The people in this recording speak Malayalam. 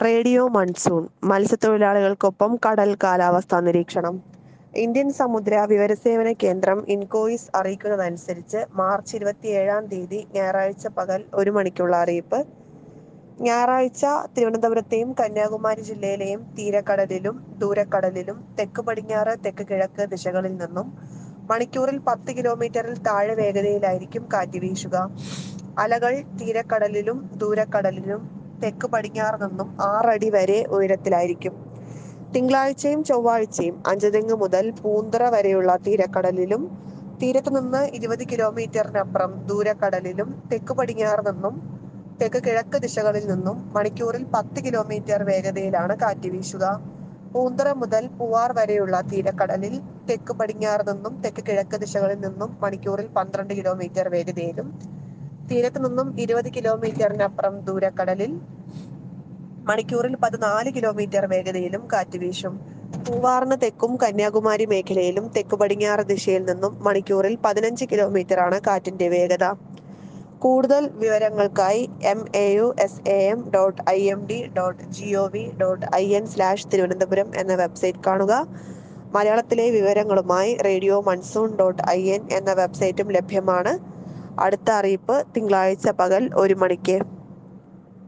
റേഡിയോ മൺസൂൺ മത്സ്യത്തൊഴിലാളികൾക്കൊപ്പം കടൽ കാലാവസ്ഥാ നിരീക്ഷണം ഇന്ത്യൻ സമുദ്ര വിവരസേവന കേന്ദ്രം ഇൻകോയിസ് അറിയിക്കുന്നതനുസരിച്ച് മാർച്ച് ഇരുപത്തിയേഴാം തീയതി ഞായറാഴ്ച പകൽ ഒരു മണിക്കുള്ള അറിയിപ്പ് ഞായറാഴ്ച തിരുവനന്തപുരത്തെയും കന്യാകുമാരി ജില്ലയിലെയും തീരക്കടലിലും ദൂരക്കടലിലും തെക്ക് പടിഞ്ഞാറ് തെക്ക് കിഴക്ക് ദിശകളിൽ നിന്നും മണിക്കൂറിൽ പത്ത് കിലോമീറ്ററിൽ താഴെ വേഗതയിലായിരിക്കും കാറ്റ് വീശുക അലകൾ തീരക്കടലിലും ദൂരക്കടലിലും തെക്ക് പടിഞ്ഞാറ് നിന്നും ആറടി വരെ ഉയരത്തിലായിരിക്കും തിങ്കളാഴ്ചയും ചൊവ്വാഴ്ചയും അഞ്ചുതെങ്ങ് മുതൽ പൂന്തറ വരെയുള്ള തീരക്കടലിലും തീരത്ത് നിന്ന് ഇരുപത് കിലോമീറ്ററിനപ്പുറം ദൂരക്കടലിലും തെക്ക് പടിഞ്ഞാറ് നിന്നും തെക്ക് കിഴക്ക് ദിശകളിൽ നിന്നും മണിക്കൂറിൽ പത്ത് കിലോമീറ്റർ വേഗതയിലാണ് കാറ്റ് വീശുക പൂന്തറ മുതൽ പൂവാർ വരെയുള്ള തീരക്കടലിൽ തെക്ക് പടിഞ്ഞാറ് നിന്നും തെക്ക് കിഴക്ക് ദിശകളിൽ നിന്നും മണിക്കൂറിൽ പന്ത്രണ്ട് കിലോമീറ്റർ വേഗതയിലും തീരത്ത് നിന്നും ഇരുപത് കിലോമീറ്ററിനപ്പുറം ദൂരക്കടലിൽ മണിക്കൂറിൽ പതിനാല് കിലോമീറ്റർ വേഗതയിലും കാറ്റ് വീശും പൂവാറിന് തെക്കും കന്യാകുമാരി മേഖലയിലും തെക്ക് പടിഞ്ഞാറ് ദിശയിൽ നിന്നും മണിക്കൂറിൽ പതിനഞ്ച് കിലോമീറ്റർ ആണ് കാറ്റിന്റെ വേഗത കൂടുതൽ വിവരങ്ങൾക്കായി M A U S A M dot I M D dot G O V dot I N slash Thiruvananthapuram എന്ന വെബ്സൈറ്റ് കാണുക മലയാളത്തിലെ വിവരങ്ങളുമായി radio monsoon dot I N എന്ന വെബ്സൈറ്റും ലഭ്യമാണ് അടുത്ത അറിയിപ്പ് തിങ്കളാഴ്ച പകൽ ഒരു മണിക്ക്